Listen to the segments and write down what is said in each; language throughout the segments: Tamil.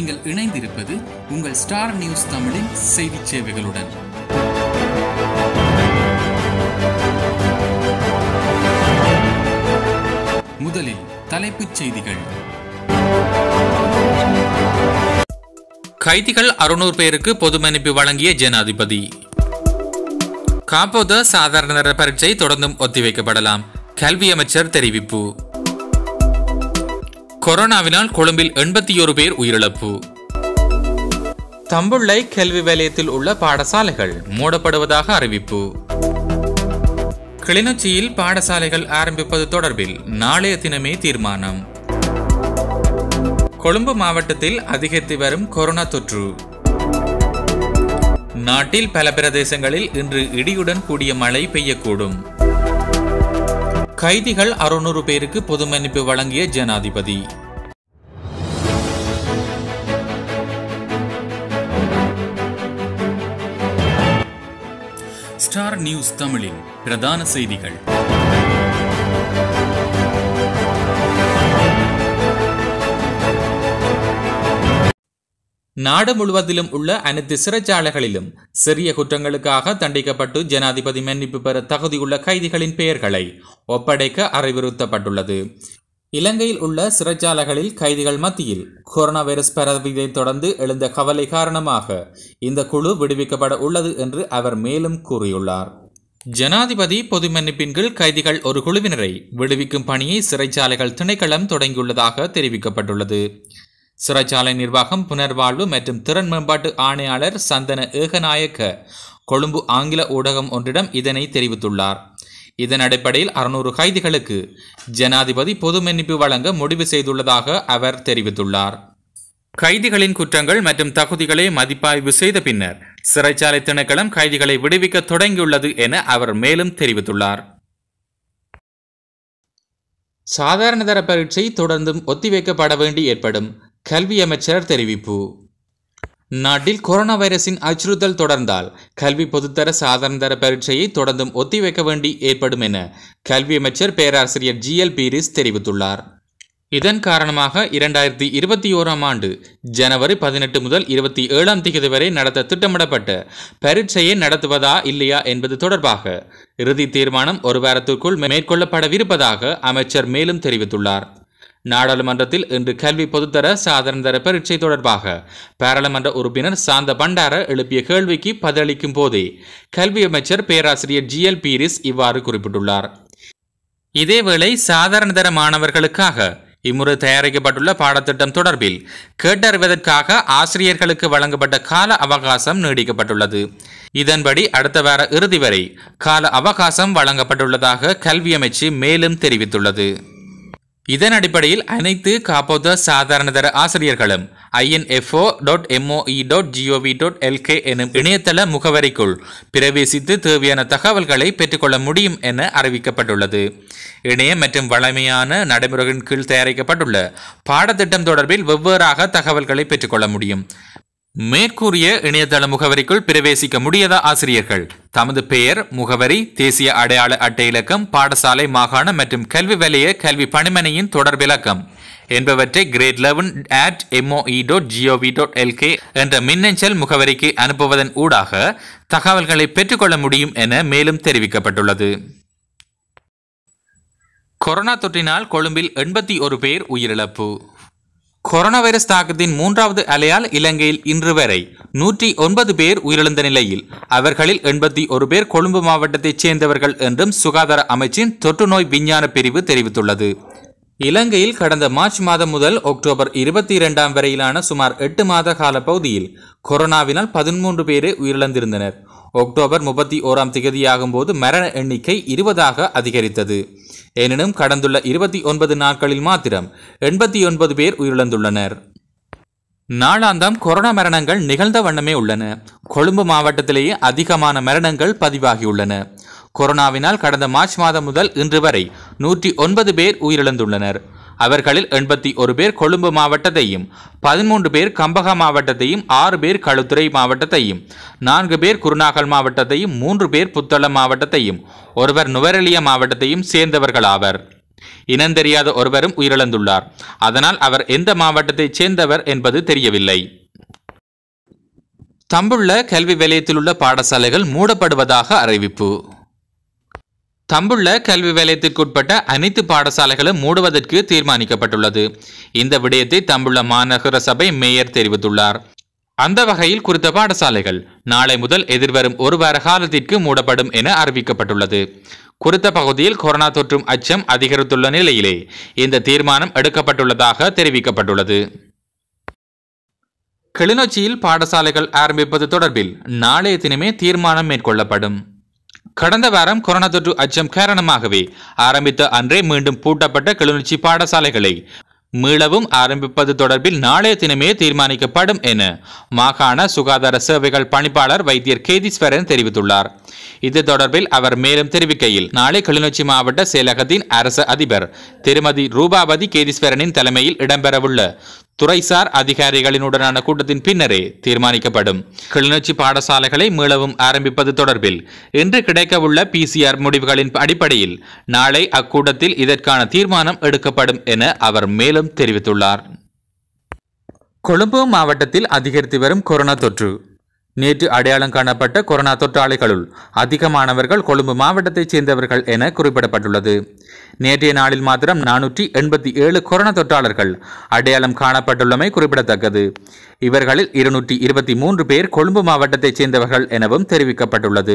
நீங்கள் இணைந்திருப்பது உங்கள் ஸ்டார் நியூஸ் தமிழின் செய்திச் சேவைகளுடன் முதலில் தலைப்புச் செய்திகள் கைதிகள் அறுநூறு பேருக்கு பொது மன்னிப்பு வழங்கிய ஜனாதிபதி காப்போத சாதாரண தர பரீட்சை தொடர்ந்தும் ஒத்திவைக்கப்படலாம் கல்வி அமைச்சர் தெரிவிப்பு கொரோனாவினால் கொழும்பில் எண்பத்தி ஒரு பேர் உயிரிழப்பு தம்புள்ளை கல்வி வலயத்தில் உள்ள பாடசாலைகள் மூடப்படுவதாக அறிவிப்பு கிளிநொச்சியில் பாடசாலைகள் ஆரம்பிப்பது தொடர்பில் நாளைய தினமே தீர்மானம் கொழும்பு மாவட்டத்தில் அதிகரித்து வரும் கொரோனா தொற்று நாட்டில் பல பிரதேசங்களில் இன்று இடியுடன் கூடிய மழை பெய்யக்கூடும் கைதிகள் அறுநூறு பேருக்கு பொது மன்னிப்பு வழங்கிய ஜனாதிபதி ஸ்டார் நியூஸ் தமிழின் பிரதான செய்திகள் நாடு முழுவதிலும் உள்ள அனைத்து சிறைச்சாலைகளிலும் சிறிய குற்றங்களுக்காக தண்டிக்கப்பட்டு ஜனாதிபதி மன்னிப்பு பெற தகுதியுள்ள கைதிகளின் பெயர்களை ஒப்படைக்க அறிவுறுத்தப்பட்டுள்ளது இலங்கையில் உள்ள சிறைச்சாலைகளில் கைதிகள் மத்தியில் கொரோனா வைரஸ் பரவியதை தொடர்ந்து எழுந்த கவலை காரணமாக இந்த குழு விடுவிக்கப்பட உள்ளது என்று அவர் மேலும் கூறியுள்ளார் ஜனாதிபதி பொது மன்னிப்பின் கீழ் கைதிகள் ஒரு குழுவினரை விடுவிக்கும் பணியை சிறைச்சாலைகள் திணைக்களம் தொடங்கியுள்ளதாக தெரிவிக்கப்பட்டுள்ளது சிறைச்சாலை நிர்வாகம் புனர்வாழ்வு மற்றும் திறன் மேம்பாட்டு ஆணையாளர் சந்தன ஏகநாயக்க கொழும்பு ஆங்கில ஊடகம் ஒன்றிடம் இதனை தெரிவித்துள்ளார் இதன் அடிப்படையில் அறுநூறு கைதிகளுக்கு ஜனாதிபதி பொது மன்னிப்பு வழங்க முடிவு செய்துள்ளதாக அவர் தெரிவித்துள்ளார் கைதிகளின் குற்றங்கள் மற்றும் தகுதிகளை மதிப்பாய்வு செய்த பின்னர் சிறைச்சாலை திணைக்களம் கைதிகளை விடுவிக்க தொடங்கியுள்ளது என அவர் மேலும் தெரிவித்துள்ளார் சாதாரண தர பரீட்சை தொடர்ந்தும் ஒத்திவைக்கப்பட வேண்டி ஏற்படும் கல்வி அமைச்சர் தெரிவிப்பு நாட்டில் கொரோனா வைரஸின் அச்சுறுத்தல் தொடர்ந்தால் கல்வி பொதுத்தர சாதாரண தர பரீட்சையை தொடர்ந்தும் ஒத்திவைக்க வேண்டி ஏற்படும் என கல்வி அமைச்சர் பேராசிரியர் ஜி எல் பீரிஸ் தெரிவித்துள்ளார் இதன் காரணமாக இரண்டாயிரத்தி இருபத்தி ஓராம் ஆண்டு ஜனவரி பதினெட்டு முதல் இருபத்தி ஏழாம் தேதி வரை நடத்த திட்டமிடப்பட்ட பரீட்சையை நடத்துவதா இல்லையா என்பது தொடர்பாக இறுதி தீர்மானம் ஒரு வாரத்திற்குள் மேற்கொள்ளப்படவிருப்பதாக அமைச்சர் மேலும் தெரிவித்துள்ளார் நாடாளுமன்றத்தில் இன்று கல்வி பொதுத்தர சாதாரணதர பரீட்சை தொடர்பாக பாராளுமன்ற உறுப்பினர் சாந்த பண்டார எழுப்பிய கேள்விக்கு பதிலளிக்கும் போதே கல்வி அமைச்சர் பேராசிரியர் ஜி எல் பீரிஸ் இவ்வாறு குறிப்பிட்டுள்ளார் இதேவேளை சாதாரணதர மாணவர்களுக்காக இம்முறை தயாரிக்கப்பட்டுள்ள பாடத்திட்டம் தொடர்பில் கேட்டறிவதற்காக ஆசிரியர்களுக்கு வழங்கப்பட்ட கால அவகாசம் நீடிக்கப்பட்டுள்ளது இதன்படி அடுத்த வார இறுதி வரை கால அவகாசம் வழங்கப்பட்டுள்ளதாக கல்வி அமைச்சு மேலும் தெரிவித்துள்ளது இதன் அடிப்படையில் அனைத்து காப்போத சாதாரணதர ஆசிரியர்களும் INFO dot MOE dot GOV dot LK எனும் இணையதள முகவரிக்குள் பிரவேசித்து தேவையான தகவல்களை பெற்றுக்கொள்ள முடியும் என அறிவிக்கப்பட்டுள்ளது இணைய மற்றும் வளமையான நடைமுறைகளின் கீழ் தயாரிக்கப்பட்டுள்ள பாடத்திட்டம் தொடர்பில் வெவ்வேறாக தகவல்களை பெற்றுக்கொள்ள முடியும் மேற்கூறிய இணையதள முகவரிக்குள் பிரவேசிக்க முடியாத ஆசிரியர்கள் தமது பெயர் முகவரி தேசிய அடையாள அட்டை இலக்கம் பாடசாலை மாகாண மற்றும் கல்வி வலய கல்வி பணிமனையின் தொடர்பிலக்கம் என்பவற்றை grade eleven at MOE dot GOV dot LK என்ற மின்னஞ்சல் முகவரிக்கு அனுப்புவதன் ஊடாக தகவல்களை பெற்றுக்கொள்ள முடியும் என மேலும் தெரிவிக்கப்பட்டுள்ளது கொரோனா தொற்றினால் கொழும்பில் எண்பத்தி ஒரு பேர் உயிரிழப்பு கொரோனா வைரஸ் தாக்கத்தின் மூன்றாவது அலையால் இலங்கையில் இன்று வரை நூற்றி ஒன்பது பேர் உயிரிழந்த நிலையில் அவர்களில் எண்பத்தி ஒரு பேர் கொழும்பு மாவட்டத்தைச் சேர்ந்தவர்கள் என்றும் சுகாதார அமைச்சின் தொற்று நோய் விஞ்ஞான பிரிவு தெரிவித்துள்ளது இலங்கையில் கடந்த மார்ச் மாதம் முதல் அக்டோபர் இருபத்தி இரண்டாம் வரையிலான சுமார் எட்டு மாத கால பகுதியில் கொரோனாவினால் பதிமூன்று பேரே உயிரிழந்திருந்தனர் அக்டோபர் முப்பத்தி ஓராம் திகதியாகும் போது மரண எண்ணிக்கை இருபதாக அதிகரித்தது எனினும் கடந்துள்ள இருபத்தி ஒன்பது நாட்களில் மாத்திரம் எண்பத்தி ஒன்பது பேர் உயிரிழந்துள்ளனர் நாளாந்தம் கொரோனா மரணங்கள் நிகழ்ந்த வண்ணமே உள்ளன கொழும்பு மாவட்டத்திலேயே அதிகமான மரணங்கள் பதிவாகியுள்ளன கொரோனாவினால் கடந்த மார்ச் மாதம் முதல் இன்று வரை நூற்றி ஒன்பது பேர் உயிரிழந்துள்ளனர் அவர்களில் எண்பத்தி ஒரு பேர் கொழும்பு மாவட்டத்தையும் பதிமூன்று பேர் கம்பகா மாவட்டத்தையும் ஆறு பேர் களுத்துறை மாவட்டத்தையும் நான்கு பேர் குருநாகல் மாவட்டத்தையும் மூன்று பேர் புத்தளம் மாவட்டத்தையும் ஒருவர் நுவரெலியா மாவட்டத்தையும் சேர்ந்தவர்களாவர் இனந்தெரியாத ஒருவரும் உயிரிழந்துள்ளார் அதனால் அவர் எந்த மாவட்டத்தைச் சேர்ந்தவர் என்பது தெரியவில்லை தம்புள்ள கல்வி வலயத்தில் உள்ள பாடசாலைகள் மூடப்படுவதாக அறிவிப்பு தம்புள்ள கல்வி வலயத்திற்குட்பட்ட அனைத்து பாடசாலைகளும் மூடுவதற்கு தீர்மானிக்கப்பட்டுள்ளது இந்த விடயத்தை தம்புள்ள மாநகர சபை மேயர் தெரிவித்துள்ளார் அந்த வகையில் குறித்த பாடசாலைகள் நாளை முதல் எதிர்வரும் ஒரு வார காலத்திற்கு மூடப்படும் என அறிவிக்கப்பட்டுள்ளது குறித்த பகுதியில் கொரோனா தொற்றும் அச்சம் அதிகரித்துள்ள நிலையிலே இந்த தீர்மானம் எடுக்கப்பட்டுள்ளதாக தெரிவிக்கப்பட்டுள்ளது கிளிநொச்சியில் பாடசாலைகள் ஆரம்பிப்பது தொடர்பில் நாளைய தினமே தீர்மானம் மேற்கொள்ளப்படும் கடந்த வாரம் கொரோனா தொற்று அச்சம் காரணமாகவே ஆரம்பித்த அன்றே மீண்டும் பூட்டப்பட்ட கிளிநொச்சி பாடசாலைகளை மீளவும் ஆரம்பிப்பது தொடர்பில் நாளைய தினமே தீர்மானிக்கப்படும் என மாகாண சுகாதார சேவைகள் பணிப்பாளர் வைத்தியர் கேதீஸ்வரன் தெரிவித்துள்ளார் இது தொடர்பில் அவர் மேலும் தெரிவிக்கையில் நாளை கிளிநொச்சி மாவட்ட செயலகத்தின் அரச அதிபர் திருமதி ரூபாவதி கேதீஸ்வரனின் தலைமையில் இடம்பெறவுள்ள துறைசார் அதிகாரிகளினுடனான கூட்டத்தின் பின்னரே தீர்மானிக்கப்படும் கிளிநொச்சி பாடசாலைகளை மீளவும் ஆரம்பிப்பது தொடர்பில் இன்று கிடைக்கவுள்ள பிசிஆர் முடிவுகளின் அடிப்படையில் நாளை அக்கூட்டத்தில் இதற்கான தீர்மானம் எடுக்கப்படும் என அவர் மேலும் தெரிவித்துள்ளார் கொழும்பு மாவட்டத்தில் அதிகரித்து வரும் கொரோனா தொற்று நேற்று அடையாளம் காணப்பட்ட கொரோனா தொற்றாளிகளுள் அதிகமானவர்கள் கொழும்பு மாவட்டத்தைச் சேர்ந்தவர்கள் என குறிப்பிடப்பட்டுள்ளது நேற்றைய நாளில் மாத்திரம் நானூற்றி எண்பத்தி ஏழு கொரோனா தொற்றாளர்கள் அடையாளம் காணப்பட்டுள்ளமை குறிப்பிடத்தக்கது இவர்களில் இருநூற்றி இருபத்தி மூன்று பேர் கொழும்பு மாவட்டத்தைச் சேர்ந்தவர்கள் எனவும் தெரிவிக்கப்பட்டுள்ளது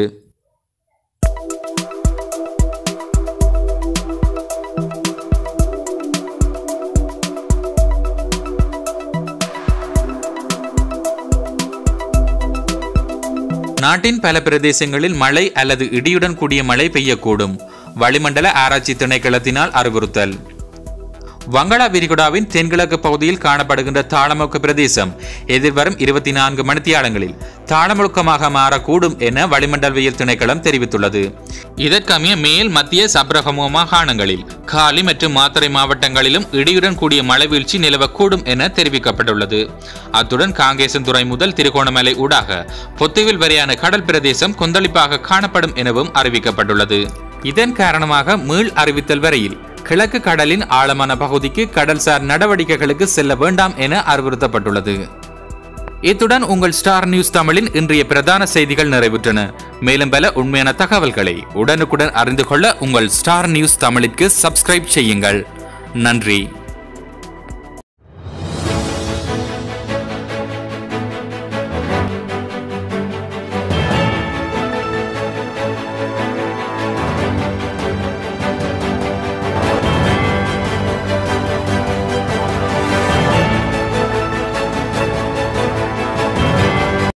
நாட்டின் பல பிரதேசங்களில் மழை அல்லது இடியுடன் கூடிய மழை பெய்யக்கூடும் வளிமண்டல ஆராய்ச்சி திணைக்களத்தினால் அறிவுறுத்தல் வங்களா விரிகுடாவின் தென்கிழக்கு பகுதியில் காணப்படுகின்ற தாளமுக்க பிரதேசம் எதிர்வரும் இருபத்தி நான்கு மணித்தியாலங்களில் தாளமுழுக்கமாக மாறக்கூடும் என வளிமண்டலவியல் திணைக்களம் தெரிவித்துள்ளது இதற்கமைய மேல் மத்திய சப்ரகமோ மாகாணங்களில் காலி மற்றும் மாத்தறை மாவட்டங்களிலும் இடியுடன் கூடிய மழை வீழ்ச்சி நிலவக்கூடும் என தெரிவிக்கப்பட்டுள்ளது அத்துடன் காங்கேசன்துறை முதல் திருகோணமலை ஊடாக பொத்துவில் வரையான கடல் பிரதேசம் கொந்தளிப்பாக காணப்படும் எனவும் அறிவிக்கப்பட்டுள்ளது இதன் காரணமாக மீள் அறிவித்தல் வரையில் கிழக்கு கடலின் ஆழமான பகுதிக்கு கடல்சார் நடவடிக்கைகளுக்கு செல்ல வேண்டாம் என அறிவுறுத்தப்பட்டுள்ளது இத்துடன் உங்கள் ஸ்டார் நியூஸ் தமிழின் இன்றைய பிரதான செய்திகள் நிறைவுற்றன மேலும் பல உண்மையான தகவல்களை உடனுக்குடன் அறிந்து கொள்ள உங்கள் ஸ்டார் நியூஸ் தமிழிற்கு சப்ஸ்கிரைப் செய்யுங்கள் நன்றி